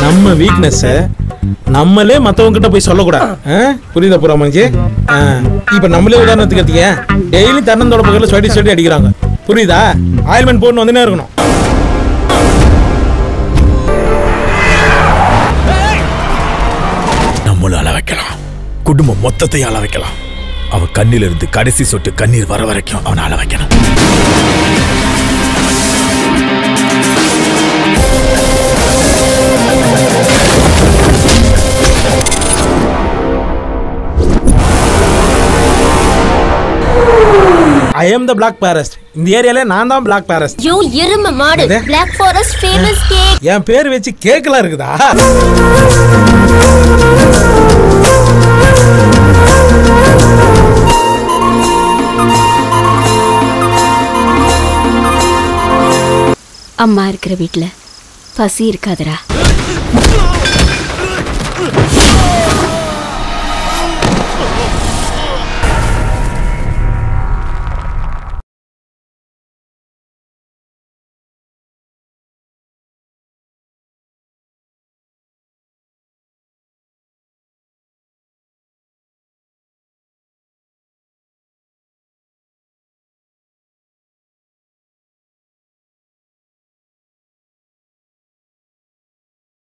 நம்ம வீக்னஸ் நம்மளே மத்தவங்க கிட்ட போய் சொல்லக்கூடாது ஆ? புரியுதா புறா மனுச்சு இப்ப நம்மளே உதாரணத்துக்கு எடுத்தீங்க டெய்லி தன்னந்தோட பக்கத்துல சொடி சொடி அடிக்கிறாங்க புரியுதா ஆயில்மெண்ட் போட்டு வந்துனே இருக்கணும் நம்மளும் அழ வைக்கலாம் குடும்பம் மொத்தத்தையும் அழ வைக்கலாம் அவ கண்ணில இருந்து கடைசி சொட்டு கண்ணீர் வர வரைக்கும் அவனை அழ வைக்கணும் ஐ எம் த பிளாக் பேரஸ்ட் இந்த ஏரியால நான் தான் பிளாக் பேரஸ்ட் யோ எரும மாடு எது? பிளாக் ஃபாரஸ்ட் ஃபேமஸ் கேக் என் பேர் வச்சு கேக்கெல்லாம் இருக்குதா அம்மா இருக்கிற வீட்ல பசி இருக்காதுடா